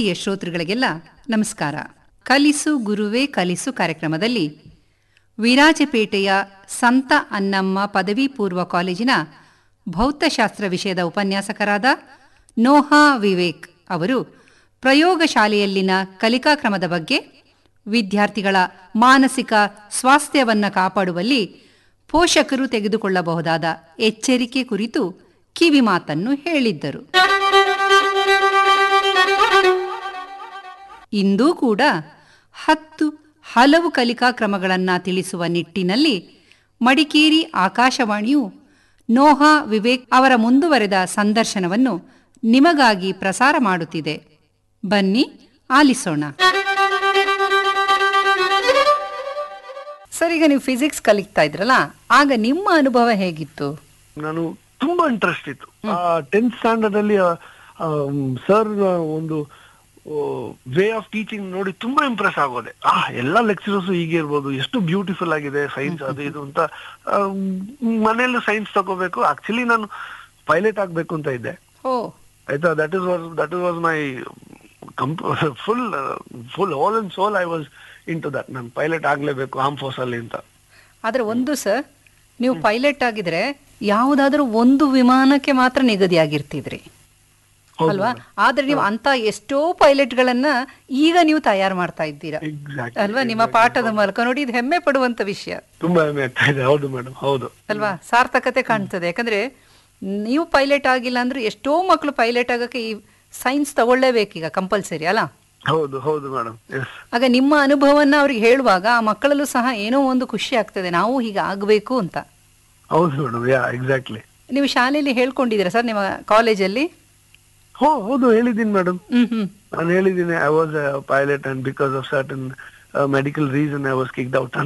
ಪ್ರೀತಿಯ ಶ್ರೋತೃಗಳಿಗೆಲ್ಲ ನಮಸ್ಕಾರ ಕಲಿಸು ಗುರುವೇ ಕಲಿಸು ಕಾರ್ಯಕ್ರಮದಲ್ಲಿ ವಿರಾಜಪೇಟೆಯ ಸಂತ ಅನ್ನಮ್ಮ ಪದವಿ ಪೂರ್ವ ಕಾಲೇಜಿನ ಭೌತಶಾಸ್ತ್ರ ವಿಷಯದ ಉಪನ್ಯಾಸಕರಾದ ನೋಹಾ ವಿವೇಕ್ ಅವರು ಪ್ರಯೋಗಶಾಲೆಯಲ್ಲಿನ ಕಲಿಕಾ ಕ್ರಮದ ಬಗ್ಗೆ ವಿದ್ಯಾರ್ಥಿಗಳ ಮಾನಸಿಕ ಸ್ವಾಸ್ಥ್ಯವನ್ನು ಕಾಪಾಡುವಲ್ಲಿ ಪೋಷಕರು ತೆಗೆದುಕೊಳ್ಳಬಹುದಾದ ಎಚ್ಚರಿಕೆ ಕುರಿತು ಕಿವಿಮಾತನ್ನು ಹೇಳಿದ್ದರು ಇಂದೂ ಕೂಡ ಹತ್ತು ಹಲವು ಕಲಿಕಾ ಕ್ರಮಗಳನ್ನು ತಿಳಿಸುವ ನಿಟ್ಟಿನಲ್ಲಿ ಮಡಿಕೇರಿ ಆಕಾಶವಾಣಿಯು ನೋಹಾ ವಿವೇಕ್ ಅವರ ಮುಂದುವರೆದ ಸಂದರ್ಶನವನ್ನು ನಿಮಗಾಗಿ ಪ್ರಸಾರ ಮಾಡುತ್ತಿದೆ ಬನ್ನಿ ಆಲಿಸೋಣ ಸರ್ ಈಗ ನೀವು ಫಿಸಿಕ್ಸ್ ಕಲಿತಾ ಇದ್ರಲ್ಲ ಆಗ ನಿಮ್ಮ ಅನುಭವ ಹೇಗಿತ್ತು ನಾನು ತುಂಬಾ ಇಂಟ್ರೆಸ್ಟ್ ಇತ್ತು ಟೆಂತ್ ಸ್ಟ್ಯಾಂಡರ್ಡ್ ಅಲ್ಲಿ ಸರ್ ಒಂದು ವೇ ಆಫ್ ಟೀಚಿಂಗ್ ನೋಡಿ ತುಂಬಾ ಇಂಪ್ರೆಸ್ ಆಗೋದೆ ಆ ಎಲ್ಲಾ ಲೆಕ್ಚರರ್ಸ್ ಹೀಗೆ ಇರ್ಬೋದು ಎಷ್ಟು ಬ್ಯೂಟಿಫುಲ್ ಆಗಿದೆ ಸೈನ್ಸ್ ಅದು ಇದು ಅಂತ ಮನೆಯಲ್ಲೂ ಸೈನ್ಸ್ ತಗೋಬೇಕು ಆಕ್ಚುಲಿ ನಾನು ಪೈಲಟ್ ಆಗ್ಬೇಕು ಅಂತ ಇದ್ದೆ ಓ ಆಯ್ತಾ that is was that is was my full full all and soul I was into that ದಟ್ ನಾನು ಪೈಲಟ್ ಆಗ್ಲೇಬೇಕು ಆರ್ಮ್ ಫೋರ್ಸ್ ಅಲ್ಲಿ ಅಂತ ಆದ್ರೆ ಒಂದು ಸರ್ ನೀವು ಪೈಲಟ್ ಆಗಿದ್ರೆ ಯಾವುದಾದ್ರೂ ಒಂದು ವಿಮಾನಕ್ಕೆ ಮಾತ್ರ ನಿಗದಿಯಾಗಿರ್ತಿದ್ರಿ ಹೌದು ಅಲ್ವಾ ಆದ್ರೆ ನೀವು ಅಂತ ಎಷ್ಟೋ ಪೈಲಟ್ಗಳನ್ನ ಈಗ ನೀವು ತಯಾರು ಮಾಡ್ತಾ ಇದ್ದೀರಾ ಎಕ್ಸಾಕ್ಟ್ ಅಲ್ವಾ ನಿಮ್ಮ ಪಾಠದ ಮೂಲಕ ನೋಡಿ ಇದು ಹೆಮ್ಮೆ ಪಡುವಂತ ವಿಷಯ ತುಂಬಾ ಹೆಮ್ಮೆ ಆಗ್ತಾ ಇದೆ ಹೌದು ಮೇಡಮ್ ಹೌದು ಅಲ್ವಾ ಸಾರ್ಥಕತೆ ಕಾಣ್ತದೆ ಯಾಕಂದ್ರೆ ನೀವು ಪೈಲಟ್ ಆಗಿಲ್ಲ ಅಂದ್ರೆ ಎಷ್ಟೋ ಮಕ್ಕಳು ಪೈಲಟ್ ಆಗಕ್ಕೆ ಈ ಸೈನ್ಸ್ ತಗೊಳ್ಳೇಬೇಕೀಗ ಕಂಪಲ್ಸರಿ ಅಲ್ಲ ಹೌದು ಹೌದು ಮೇಡಮ್ ಎಸ್ ಆಗ ನಿಮ್ಮ ಅನುಭವವನ್ನ ಅವ್ರಿಗೆ ಹೇಳುವಾಗ ಆ ಮಕ್ಕಳಲ್ಲೂ ಸಹ ಏನೋ ಒಂದು ಖುಷಿ ಆಗ್ತದೆ ನಾವು ಹೀಗೆ ಆಗಬೇಕು ಅಂತ ಹೌದು ಮೇಡಮ್ ಯಾ ಎಕ್ಸಾಕ್ಟ್ಲಿ ನೀವು ಶಾಲೆಯಲ್ಲಿ ಹೇಳ್ಕೊಂಡಿದ್ದೀರಾ ಸರ್ ನಿಮ್ಮ ಕಾಲೇಜಲ್ಲಿ ಹೋ ಹೌದು ಹೇಳಿದ್ದೀನಿ ಮೇಡಮ್ ಹ್ಮ್ ಹ್ಮ್ ನಾನು ಹೇಳಿದ್ದೀನಿ I was pilot and because of certain medical reason I was kicked out